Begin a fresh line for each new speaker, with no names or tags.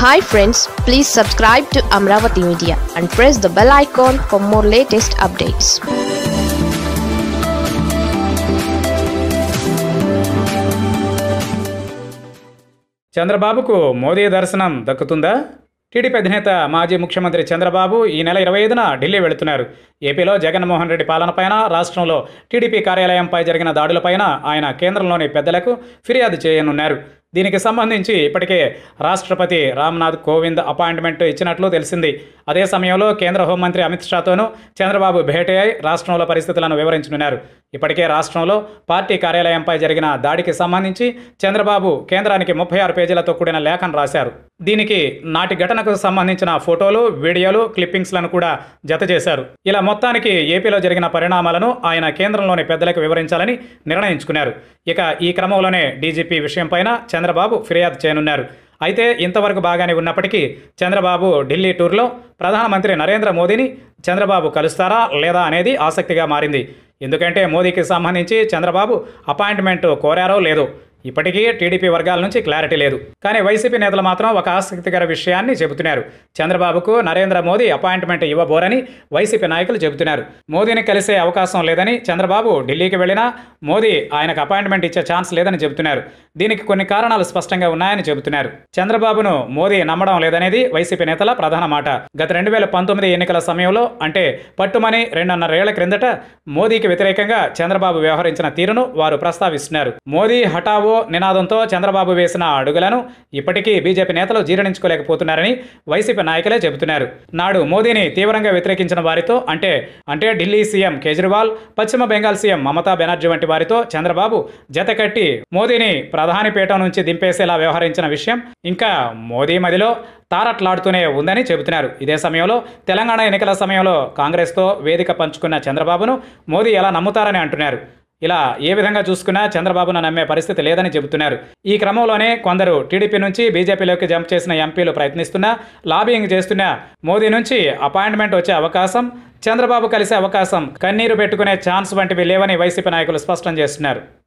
hi friends please subscribe to Amaravati media and press the bell icon for more latest updates
చంద్రబాబుకు మోదీ దర్శనం దక్కుతుందా TDP అధినేత మాజీ ముఖ్యమంత్రి చంద్రబాబు ఈ నెల ఇరవై ఐదున ఢిల్లీ వెళుతున్నారు ఏపీలో జగన్మోహన్ రెడ్డి పాలనపైన రాష్ట్రంలో టీడీపీ కార్యాలయంపై జరిగిన దాడులపైన ఆయన కేంద్రంలోని పెద్దలకు ఫిర్యాదు చేయనున్నారు దీనికి సంబంధించి ఇప్పటికే రాష్ట్రపతి రామ్నాథ్ కోవింద్ అపాయింట్మెంట్ ఇచ్చినట్లు తెలిసింది అదే సమయంలో కేంద్ర హోంమంత్రి అమిత్ షాతోనూ చంద్రబాబు భేటీ అయి రాష్ట్రంలో పరిస్థితులను వివరించనున్నారు ఇప్పటికే రాష్ట్రంలో పార్టీ కార్యాలయంపై జరిగిన దాడికి సంబంధించి చంద్రబాబు కేంద్రానికి ముప్పై ఆరు పేజీలతో కూడిన లేఖను రాశారు దీనికి నాటి ఘటనకు సంబంధించిన ఫోటోలు వీడియోలు క్లిప్పింగ్స్లను కూడా జత చేశారు ఇలా మొత్తానికి ఏపీలో జరిగిన పరిణామాలను ఆయన కేంద్రంలోని పెద్దలకు వివరించాలని నిర్ణయించుకున్నారు ఇక ఈ క్రమంలోనే డీజీపీ విషయంపైన చంద్రబాబు ఫిర్యాదు చేయనున్నారు అయితే ఇంతవరకు బాగానే ఉన్నప్పటికీ చంద్రబాబు ఢిల్లీ టూర్లో ప్రధానమంత్రి నరేంద్ర మోదీని చంద్రబాబు కలుస్తారా లేదా అనేది ఆసక్తిగా మారింది ఎందుకంటే మోదీకి సంబంధించి చంద్రబాబు అపాయింట్మెంట్ కోరారో లేదో ఇప్పటికీ టీడీపీ వర్గాల నుంచి క్లారిటీ లేదు కానీ వైసీపీ నేతలు మాత్రం ఒక ఆసక్తికర విషయాన్ని చెబుతున్నారు చంద్రబాబుకు నరేంద్ర మోదీ అపాయింట్మెంట్ ఇవ్వబోరని వైసీపీ నాయకులు చెబుతున్నారు మోదీని కలిసే అవకాశం లేదని చంద్రబాబు ఢిల్లీకి వెళ్ళినా మోదీ ఆయనకు అపాయింట్మెంట్ ఇచ్చే ఛాన్స్ లేదని చెబుతున్నారు దీనికి కొన్ని కారణాలు స్పష్టంగా ఉన్నాయని చెబుతున్నారు చంద్రబాబును మోదీ నమ్మడం లేదనేది వైసీపీ నేతల ప్రధాన మాట గత రెండు వేల పంతొమ్మిది ఎన్నికల సమయంలో అంటే పట్టుమని రెండున్నరేళ్ల క్రిందట మోదీకి వ్యతిరేకంగా చంద్రబాబు వ్యవహరించిన తీరును వారు ప్రస్తావిస్తున్నారు మోదీ హఠావో నినాదంతో చంద్రబాబు వేసిన అడుగులను ఇప్పటికీ బీజేపీ నేతలు జీర్ణించుకోలేకపోతున్నారని వైసీపీ నాయకులే చెబుతున్నారు నాడు మోదీని తీవ్రంగా వ్యతిరేకించిన వారితో అంటే అంటే ఢిల్లీ సీఎం కేజ్రీవాల్ పశ్చిమ బెంగాల్ సీఎం మమతా బెనర్జీ వంటి వారితో చంద్రబాబు జతకట్టి మోదీని ప్రధాని పీఠం నుంచి దింపేసేలా వ్యవహరించిన విషయం ఇంకా మోదీ మదిలో తారట్లాడుతూనే ఉందని చెబుతున్నారు ఇదే సమయంలో తెలంగాణ ఎన్నికల సమయంలో కాంగ్రెస్తో వేదిక పంచుకున్న చంద్రబాబును మోదీ ఎలా నమ్ముతారని అంటున్నారు ఇలా ఏ విధంగా చూసుకున్నా చంద్రబాబును నమ్మే పరిస్థితి లేదని చెబుతున్నారు ఈ క్రమంలోనే కొందరు టీడీపీ నుంచి బీజేపీలోకి జంప్ చేసిన ఎంపీలు ప్రయత్నిస్తున్నా లాబింగ్ చేస్తున్నా మోదీ నుంచి అపాయింట్మెంట్ వచ్చే అవకాశం చంద్రబాబు కలిసే అవకాశం కన్నీరు పెట్టుకునే ఛాన్స్ వంటివి లేవని వైసీపీ నాయకులు స్పష్టం చేస్తున్నారు